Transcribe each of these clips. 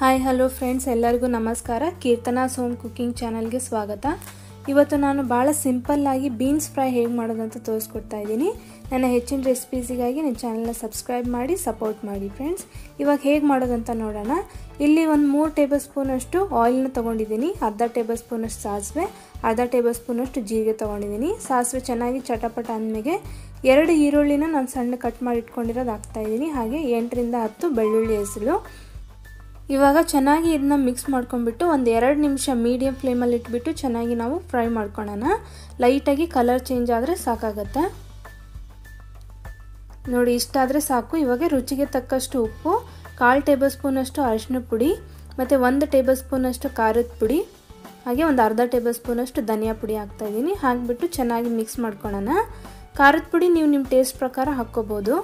hi hello friends ಎಲ್ಲರಿಗೂ ನಮಸ್ಕಾರ ಕೀರ್ತನಾಸ್ home cooking ಚಾನಲ್ಗೆ ಸ್ವಾಗತ ಇವತ್ತು ನಾನು ಭಾಳ ಸಿಂಪಲ್ಲಾಗಿ ಬೀನ್ಸ್ ಫ್ರೈ ಹೇಗೆ ಮಾಡೋದಂತ ತೋರಿಸ್ಕೊಡ್ತಾ ಇದ್ದೀನಿ ನನ್ನ ಹೆಚ್ಚಿನ ರೆಸಿಪೀಸಿಗಾಗಿ ನನ್ನ ಚಾನಲ್ನ ಸಬ್ಸ್ಕ್ರೈಬ್ ಮಾಡಿ ಸಪೋರ್ಟ್ ಮಾಡಿ ಫ್ರೆಂಡ್ಸ್ ಇವಾಗ ಹೇಗೆ ಮಾಡೋದಂತ ನೋಡೋಣ ಇಲ್ಲಿ ಒಂದು ಮೂರು ಟೇಬಲ್ ಸ್ಪೂನಷ್ಟು ಆಯಿಲ್ನ ತೊಗೊಂಡಿದ್ದೀನಿ ಅರ್ಧ ಟೇಬಲ್ ಸ್ಪೂನಷ್ಟು ಸಾಸಿವೆ ಅರ್ಧ ಟೇಬಲ್ ಸ್ಪೂನಷ್ಟು ಜೀರಿಗೆ ತೊಗೊಂಡಿದ್ದೀನಿ ಸಾಸಿವೆ ಚೆನ್ನಾಗಿ ಚಟಪಟ ಅಂದಮೇಲೆ ಎರಡು ಈರುಳ್ಳಿನ ನಾನು ಸಣ್ಣ ಕಟ್ ಮಾಡಿ ಇಟ್ಕೊಂಡಿರೋದು ಹಾಕ್ತಾಯಿದ್ದೀನಿ ಹಾಗೆ ಎಂಟರಿಂದ ಹತ್ತು ಬೆಳ್ಳುಳ್ಳಿ ಹೆಸರು ಇವಾಗ ಚೆನ್ನಾಗಿ ಇದನ್ನ ಮಿಕ್ಸ್ ಮಾಡ್ಕೊಂಡ್ಬಿಟ್ಟು ಒಂದು ಎರಡು ನಿಮಿಷ ಮೀಡಿಯಮ್ ಫ್ಲೇಮಲ್ಲಿ ಇಟ್ಬಿಟ್ಟು ಚೆನ್ನಾಗಿ ನಾವು ಫ್ರೈ ಮಾಡ್ಕೊಳ್ಳೋಣ ಲೈಟಾಗಿ ಕಲರ್ ಚೇಂಜ್ ಆದರೆ ಸಾಕಾಗತ್ತೆ ನೋಡಿ ಇಷ್ಟಾದರೆ ಸಾಕು ಇವಾಗ ರುಚಿಗೆ ತಕ್ಕಷ್ಟು ಉಪ್ಪು ಕಾಲು ಟೇಬಲ್ ಸ್ಪೂನಷ್ಟು ಅರಿಶಿನ ಪುಡಿ ಮತ್ತು ಒಂದು ಟೇಬಲ್ ಸ್ಪೂನಷ್ಟು ಖಾರದ ಪುಡಿ ಹಾಗೆ ಒಂದು ಅರ್ಧ ಟೇಬಲ್ ಸ್ಪೂನಷ್ಟು ಧನಿಯಾ ಪುಡಿ ಹಾಕ್ತಾಯಿದ್ದೀನಿ ಹಾಕಿಬಿಟ್ಟು ಚೆನ್ನಾಗಿ ಮಿಕ್ಸ್ ಮಾಡ್ಕೊಳ್ಳೋಣ ಖಾರದ ಪುಡಿ ನೀವು ನಿಮ್ಮ ಟೇಸ್ಟ್ ಪ್ರಕಾರ ಹಾಕ್ಕೋಬೋದು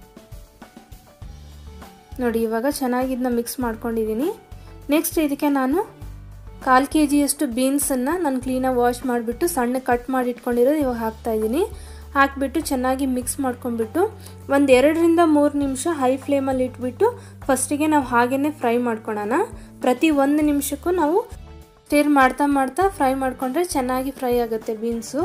ನೋಡಿ ಇವಾಗ ಚೆನ್ನಾಗಿ ಇದನ್ನ ಮಿಕ್ಸ್ ಮಾಡ್ಕೊಂಡಿದ್ದೀನಿ ನೆಕ್ಸ್ಟ್ ಇದಕ್ಕೆ ನಾನು ಕಾಲು ಕೆ ಜಿಯಷ್ಟು ಬೀನ್ಸನ್ನು ನಾನು ಕ್ಲೀನಾಗಿ ವಾಶ್ ಮಾಡಿಬಿಟ್ಟು ಸಣ್ಣ ಕಟ್ ಮಾಡಿ ಇಟ್ಕೊಂಡಿರೋದು ಇವಾಗ ಹಾಕ್ತಾಯಿದ್ದೀನಿ ಹಾಕಿಬಿಟ್ಟು ಚೆನ್ನಾಗಿ ಮಿಕ್ಸ್ ಮಾಡ್ಕೊಂಡ್ಬಿಟ್ಟು ಒಂದು ಎರಡರಿಂದ ಮೂರು ನಿಮಿಷ ಹೈ ಫ್ಲೇಮಲ್ಲಿ ಇಟ್ಬಿಟ್ಟು ಫಸ್ಟಿಗೆ ನಾವು ಹಾಗೇ ಫ್ರೈ ಮಾಡ್ಕೊಳ್ಳೋಣ ಪ್ರತಿ ಒಂದು ನಿಮಿಷಕ್ಕೂ ನಾವು ಸ್ಟಿರ್ ಮಾಡ್ತಾ ಮಾಡ್ತಾ ಫ್ರೈ ಮಾಡಿಕೊಂಡ್ರೆ ಚೆನ್ನಾಗಿ ಫ್ರೈ ಆಗುತ್ತೆ ಬೀನ್ಸು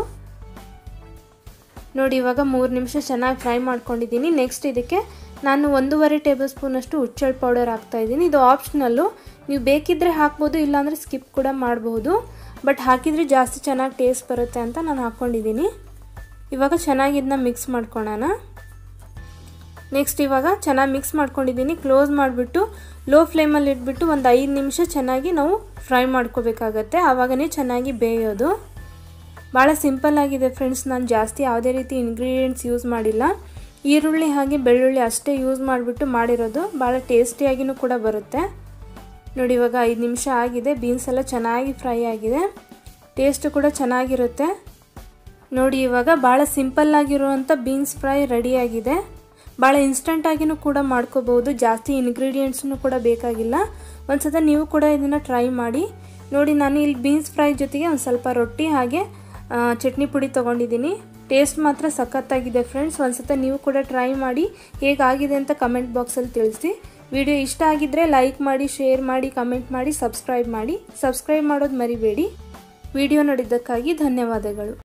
ನೋಡಿ ಇವಾಗ ಮೂರು ನಿಮಿಷ ಚೆನ್ನಾಗಿ ಫ್ರೈ ಮಾಡ್ಕೊಂಡಿದ್ದೀನಿ ನೆಕ್ಸ್ಟ್ ಇದಕ್ಕೆ ನಾನು ಒಂದೂವರೆ ಟೇಬಲ್ ಸ್ಪೂನಷ್ಟು ಹುಚ್ಚಳ್ ಪೌಡರ್ ಹಾಕ್ತಾಯಿದ್ದೀನಿ ಇದು ಆಪ್ಷನಲ್ಲು ನೀವು ಬೇಕಿದ್ದರೆ ಹಾಕ್ಬೋದು ಇಲ್ಲಾಂದರೆ ಸ್ಕಿಪ್ ಕೂಡ ಮಾಡಬಹುದು ಬಟ್ ಹಾಕಿದರೆ ಜಾಸ್ತಿ ಚೆನ್ನಾಗಿ ಟೇಸ್ಟ್ ಬರುತ್ತೆ ಅಂತ ನಾನು ಹಾಕ್ಕೊಂಡಿದ್ದೀನಿ ಇವಾಗ ಚೆನ್ನಾಗಿ ಇದನ್ನ ಮಿಕ್ಸ್ ಮಾಡ್ಕೊಳ್ಳೋಣ ನೆಕ್ಸ್ಟ್ ಇವಾಗ ಚೆನ್ನಾಗಿ ಮಿಕ್ಸ್ ಮಾಡ್ಕೊಂಡಿದ್ದೀನಿ ಕ್ಲೋಸ್ ಮಾಡಿಬಿಟ್ಟು ಲೋ ಫ್ಲೇಮಲ್ಲಿ ಇಟ್ಬಿಟ್ಟು ಒಂದು ಐದು ನಿಮಿಷ ಚೆನ್ನಾಗಿ ನಾವು ಫ್ರೈ ಮಾಡ್ಕೋಬೇಕಾಗತ್ತೆ ಆವಾಗನೇ ಚೆನ್ನಾಗಿ ಬೇಯೋದು ಭಾಳ ಸಿಂಪಲ್ ಆಗಿದೆ ಫ್ರೆಂಡ್ಸ್ ನಾನು ಜಾಸ್ತಿ ಯಾವುದೇ ರೀತಿ ಇಂಗ್ರೀಡಿಯೆಂಟ್ಸ್ ಯೂಸ್ ಮಾಡಿಲ್ಲ ಈರುಳ್ಳಿ ಹಾಗೆ ಬೆಳ್ಳುಳ್ಳಿ ಅಷ್ಟೇ ಯೂಸ್ ಮಾಡಿಬಿಟ್ಟು ಮಾಡಿರೋದು ಭಾಳ ಟೇಸ್ಟಿಯಾಗಿಯೂ ಕೂಡ ಬರುತ್ತೆ ನೋಡಿ ಇವಾಗ ಐದು ನಿಮಿಷ ಆಗಿದೆ ಬೀನ್ಸ್ ಎಲ್ಲ ಚೆನ್ನಾಗಿ ಫ್ರೈ ಆಗಿದೆ ಟೇಸ್ಟು ಕೂಡ ಚೆನ್ನಾಗಿರುತ್ತೆ ನೋಡಿ ಇವಾಗ ಭಾಳ ಸಿಂಪಲ್ಲಾಗಿರುವಂಥ ಬೀನ್ಸ್ ಫ್ರೈ ರೆಡಿಯಾಗಿದೆ ಭಾಳ ಇನ್ಸ್ಟಂಟಾಗಿಯೂ ಕೂಡ ಮಾಡ್ಕೋಬೋದು ಜಾಸ್ತಿ ಇಂಗ್ರೀಡಿಯೆಂಟ್ಸನ್ನು ಕೂಡ ಬೇಕಾಗಿಲ್ಲ ಒಂದು ಸಲ ನೀವು ಕೂಡ ಇದನ್ನು ಟ್ರೈ ಮಾಡಿ ನೋಡಿ ನಾನು ಇಲ್ಲಿ ಬೀನ್ಸ್ ಫ್ರೈ ಜೊತೆಗೆ ಒಂದು ಸ್ವಲ್ಪ ರೊಟ್ಟಿ ಹಾಗೆ ಚಟ್ನಿ ಪುಡಿ ತೊಗೊಂಡಿದ್ದೀನಿ ಟೇಸ್ಟ್ ಮಾತ್ರ ಸಖತ್ತಾಗಿದೆ ಫ್ರೆಂಡ್ಸ್ ಒಂದ್ಸತ ನೀವು ಕೂಡ ಟ್ರೈ ಮಾಡಿ ಹೇಗಾಗಿದೆ ಅಂತ ಕಮೆಂಟ್ ಬಾಕ್ಸಲ್ಲಿ ತಿಳಿಸಿ ವಿಡಿಯೋ ಇಷ್ಟ ಆಗಿದ್ದರೆ ಲೈಕ್ ಮಾಡಿ ಶೇರ್ ಮಾಡಿ ಕಮೆಂಟ್ ಮಾಡಿ ಸಬ್ಸ್ಕ್ರೈಬ್ ಮಾಡಿ ಸಬ್ಸ್ಕ್ರೈಬ್ ಮಾಡೋದು ಮರಿಬೇಡಿ ವಿಡಿಯೋ ನೋಡಿದ್ದಕ್ಕಾಗಿ ಧನ್ಯವಾದಗಳು